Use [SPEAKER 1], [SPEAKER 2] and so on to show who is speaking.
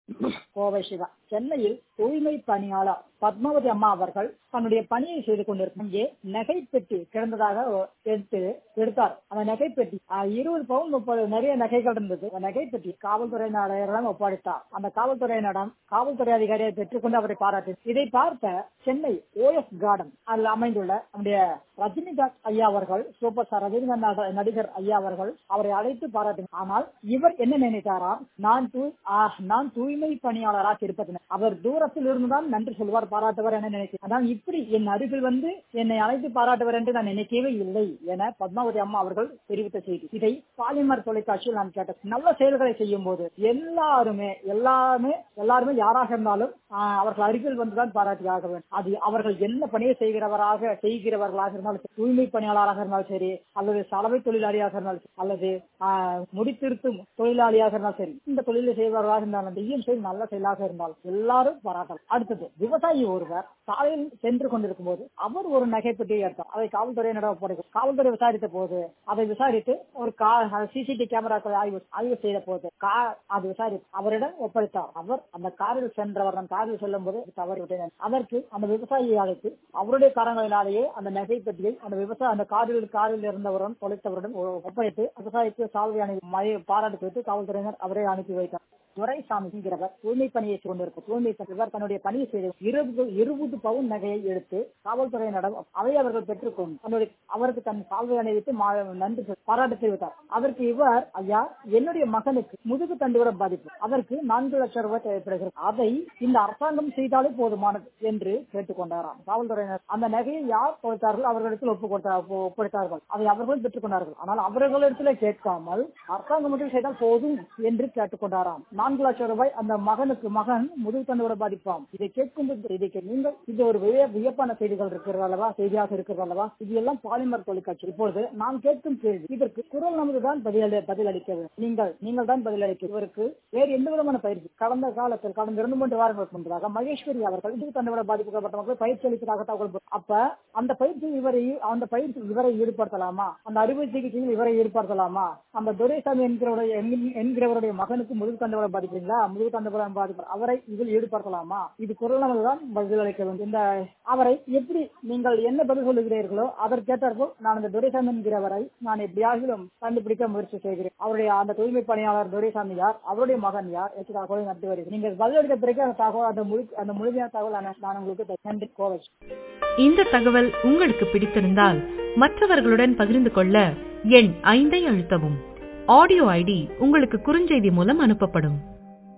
[SPEAKER 1] கோவை சிவா சென்னையில் தூய்மை பணியாளர் பத்மாவதி அம்மா அவர்கள் தன்னுடைய பணியை செய்து கொண்டிருக்கும் இங்கே நகை பெட்டி கிடந்ததாக எடுத்து எடுத்தார் அந்த நகை பெட்டி அஹ், இருபது பவுன் முப்பது நிறைய நகைகள் இருந்தது அந்த நகை பெட்டி காவல்துறையினரிடம் ஒப்படைத்தார் அந்த காவல்துறையினரிடம் காவல்துறை அதிகாரியை பெற்றுக்கொண்டு அவரை பாராட்டி இதை பார்த்த சென்னை ஓஎஸ் கார்டன் அதில் அமைந்துள்ள நம்முடைய ரஜினிகாந்த் ஐயா அவர்கள் சூப்பர் ஸ்டார் ரஜினிகாந்த் நட- நடிகர் ஐயா அவர்கள் அவரை அழைத்து பாராட்டினார் ஆனால் இவர் என்ன நினைத்தாராம் நான் தூ ஆஹ், நான் தூய்மை பணியாளராக இருப்பது அவர் தூரத்தில் இருந்துதான் நன்றி சொல்வார் பாராட்டுவார் என நினைக்கிறேன் அதான் இப்படி என் அருகில் வந்து என்னை அழைத்து பாராட்டுவார் என்று நான் நினைக்கவே இல்லை என பத்மாவதி அம்மா அவர்கள் தெரிவித்த செய்தி இதை பாலிமர் தொலைக்காட்சியில் நான் கேட்டேன் நல்ல செயல்களை செய்யும் போது எல்லாருமே எல்லாருமே எல்லாருமே யாராக இருந்தாலும் ஆஹ், அவர்கள் அருகில் வந்துதான் பாராட்டியாக வேண்டும் அது அவர்கள் என்ன பணியை செய்கிறவராக செய்கிறவர்களாக இருந்தாலும் சரி, தூய்மை பணியாளராக இருந்தாலும் சரி அல்லது சலவை தொழிலாளியாக இருந்தாலும் சரி அல்லது ஆஹ், முடித்திருத்தும் தொழிலாளியாக இருந்தாலும் சரி இந்த தொழிலை செய்பவர்களாக இருந்தாலும் செய்யும் செயல் நல்ல செயலாக இருந்தாலும் எல்லாரும் பாராட்டலாம் அடுத்தது விவசாயி ஒருவர் சாலையில் சென்று கொண்டிருக்கும் போது அவர் ஒரு நகைப்பெட்டியை எடுத்தார் அதை காவல்துறையினரிடம் ஒப்படைக்கும் காவல்துறை விசாரித்த போது அதை விசாரித்து ஒரு சிசிடிவி கேமராக்களை ஆய்வு ஆய்வு செய்த போது கா- அது விசாரித்து அவரிடம் ஒப்படைத்தார் அவர் அந்த காரில் சென்றவர் அந்த காரில் செல்லும் போது தவறு விட்டனர் அதற்கு அந்த விவசாயியை அழைத்து அவருடைய காரணங்களினாலேயே அந்த நகை பெட்டியை அந்த விவசாய அந்த காரில் காரில் இருந்தவருடன் தொலைத்தவருடன் ஒ- ஒப்படைத்து விவசாயிக்கு சால்வை அணி மழை பாராட்டு கொடுத்து காவல்துறையினர் அவரை அனுப்பி வைத்தார் துரைசாமி என்கிறவர் தூய்மை பணியை செய்து கொண்டிருக்கும் தூய்மை பணி- இவர் தன்னுடைய பணியை செய்து இருபது இருபது பவுன் நகையை எடுத்து காவல்துறையினரிடம் அதை அவர்கள் பெற்றுக்கொண்டு தன்னுடைய அவருக்கு தன் சால்வை அணிவித்து மா- நன்றி சொல்- பாராட்டு தெரிவித்தார் அதற்கு இவர் ஐயா என்னுடைய மகனுக்கு முதுகு தண்டுவட பாதிப்பு அதற்கு நான்கு லட்சம் ரூபாய் தேவைப்படுகிறது அதை இந்த அரசாங்கம் செய்தாலே போதுமானது என்று கேட்டுக்கொண்டாராம் காவல்துறையினர் அந்த நகையை யார் கொடுத்தார்கள் அவர்களிடத்தில் ஒப்பு கொடுத்தார் ஒப்பு- ஒப்படைத்தார்கள் அதை அவர்கள் பெற்றுக்கொண்டார்கள் ஆனால் அவர்களிடத்தில் கேட்காமல் அரசாங்கம் மட்டும் செய்தால் போதும் என்று கேட்டுக்கொண்டாராம் நான்கு லட்சம் ரூபாய் அந்த மகனுக்கு மகன் முதுகு தண்டுவட பாதிப்பாம் இதை கேட்கும் போது இதை கே- நீங்கள் இது ஒரு விய- வியப்பான செய்திகள் இருக்கிறது அல்லவா செய்தியாக இருக்கிறது அல்லவா இது எல்லாம் பாலிமர் தொலைக்காட்சி இப்பொழுது நான் கேட்கும் கேள்வி இதற்கு குரல் நமது தான் பதில் பதில் அளிக்க வேண்டும் நீங்கள் நீங்கள் தான் பதில் அளிக்க இவருக்கு வேறு எந்த விதமான பயிற்சி கடந்த காலத்தில் கடந்த இரண்டு மூன்று வாரங்களுக்கு முன்பதாக மகேஸ்வரி அவர்கள் முதுகு தண்டுவட பாதிக்கப்பட்ட மக்கள் பயிற்சி அளிப்பதாக தகவல் போட்டு- அப்ப அந்த பயிற்சி இவரை அந்த பயிற்சி இவரை ஈடுபடுத்தலாமா அந்த அறுவை சிகிச்சையில் இவரை ஈடுபடுத்தலாமா அந்த துரைசாமி என்கிறவருடைய என்கிற- என்கிறவருடைய மகனுக்கு முதுகு தண்டுவட பாதிப்புங்களா முதுகு தண்டுவட பாதிப்பு அவரை இதில் ஈடுபடுத்தலாமா இது குரல் தான் பதில் அளிக்க வேண்டும் இந்த அவரை எப்படி நீங்கள் என்ன பதில் சொல்லுகிறீர்களோ அதற்கேற்றாற்போல் நான் அந்த துரைசாமி என்கிறவரை நான் எப்படியாகிலும் கண்டுபிடிக்க முயற்சி செய்கிறேன் அவருடைய அந்த தூய்மை பணியாளர் துரைசாமி யார் அவருடைய மகன் யார் என்ற தகவலை நடத்தி வருகிறேன் நீங்கள் பதில் அளித்த பிறகு அந்த தகவல் அந்த முழு அந்த முழுமையான தகவல் நான் நான் உங்களுக்கு தருகிறேன். நன்றி கோவை
[SPEAKER 2] இந்த தகவல் உங்களுக்கு பிடித்திருந்தால் மற்றவர்களுடன் பகிர்ந்து கொள்ள எண் ஐந்தை அழுத்தவும் ஆடியோ ஐடி உங்களுக்கு குறுஞ்செய்தி மூலம் அனுப்பப்படும்